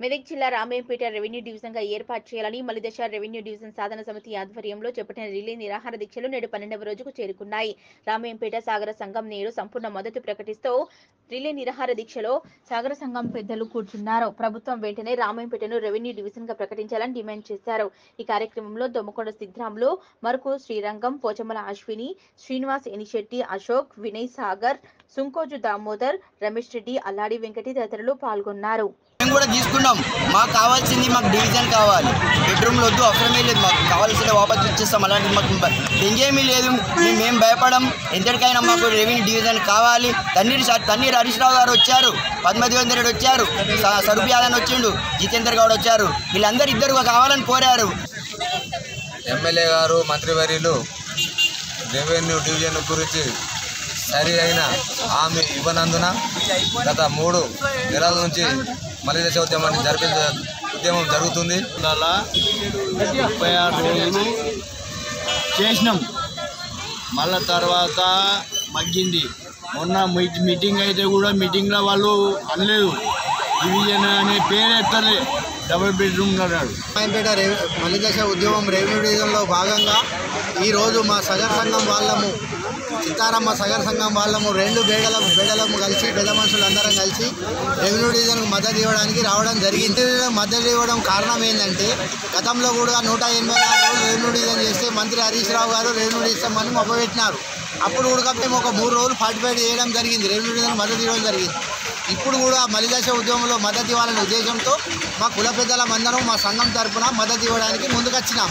మెదక్ జిల్లా Ramayampet revenue division గా ఏర్పాటు చేయాలని మలిదశ రెవెన్యూ డివిజన్ సాధన సమితి ఆధ్వర్యంలో చేపట్టిన రిలే నిరాహార దీక్షలు నేడు పన్నెండవ రోజుకు చేరుకున్నాయి రామయ్యంపేట సాగర సంఘం నేడు సంపూర్ణ మద్దతు ప్రకటిస్తూ రిలే నిరాహార దీక్షలో సాగర సంఘం పెద్దలు కూర్చున్నారు ప్రభుత్వం వెంటనే రామయ్యంపేటను రెవెన్యూ డివిజన్ గా ప్రకటించాలని డిమాండ్ చేశారు ఈ కార్యక్రమంలో దొమ్మకొండ సిద్ధరాములు మరకు శ్రీరంగం పోచమ్మల అశ్విని శ్రీనివాస్ ఎనిశెట్టి అశోక్ వినయ్ సాగర్ సుంకోజు దామోదర్ రమేష్ రెడ్డి అల్లాడి వెంకటి తదితరులు పాల్గొన్నారు మేము కూడా తీసుకున్నాం మాకు కావాల్సింది మాకు డివిజన్ కావాలి బెడ్రూమ్లో వద్దు అవసరమే లేదు మాకు కావాల్సిన వాపస్ ఇచ్చేస్తాం అలాంటిది మాకు ఎంజేమీ లేదు మేము మేము భయపడం ఎంతటికైనా మాకు రెవెన్యూ డివిజన్ కావాలి తన్నీరు స- తన్నీరు హరీష్ రావు గారు వచ్చారు పద్మదేవేంద్ర రెడ్డి వచ్చారు స- స్వరూప్ యాదవ్ వచ్చిండు జితేందర్ గౌడ్ వచ్చారు వీళ్ళందరూ ఇద్దరు కావాలని కోరారు ఎమ్మెల్యే గారు మంత్రివర్యులు రెవెన్యూ డివిజన్ గురించి సరి అయిన హామీ ఇవ్వనందున గత మూడు నెలల నుంచి మలిదశ ఉద్యమాన్ని జరిపి ఉద్యమం జరుగుతుంది నెల ముప్పై ఆరు రోజులు చేసినాం మళ్ళా తర్వాత మగ్గింది మొన్న మీ- మీటింగ్ అయితే కూడా మీటింగ్లో వాళ్ళు అనలేదు డివిజన్ అనే పేరు ఎత్తలే డబుల్ బెడ్రూమ్ అన్నాడు రామాయంపేట రెవె మలిదశ ఉద్యమం రెవెన్యూ డివిజన్లో భాగంగా ఈరోజు మా సగర్ సంఘం వాళ్ళము సీతారామ సగర్ సంఘం వాళ్ళము రెండు బేడల బేడలము కలిసి పెద్ద మనుషులు అందరం కలిసి రెవెన్యూ డివిజన్కు మద్దతు ఇవ్వడానికి రావడం జరిగింది మద్దతు ఇవ్వడం కారణం ఏంటంటే గతంలో కూడా నూట ఎనభై నాలుగు రోజులు రెవెన్యూ డివిజన్ చేస్తే మంత్రి హరీష్ రావు గారు రెవెన్యూ ఇస్తామని మొప్పబెట్టినారు అప్పుడు కూడా మేము ఒక మూడు రోజులు పార్టిసిపేట్ చేయడం జరిగింది రెవెన్యూ డివిజన్ మద్దతు ఇవ్వడం జరిగింది ఇప్పుడు కూడా మలిదశ ఉద్యమంలో మద్దతు ఇవ్వాలనే ఉద్దేశంతో మా కుల పెద్దల మందరం మా సంఘం తరపున మద్దతు ఇవ్వడానికి ముందుకొచ్చినాం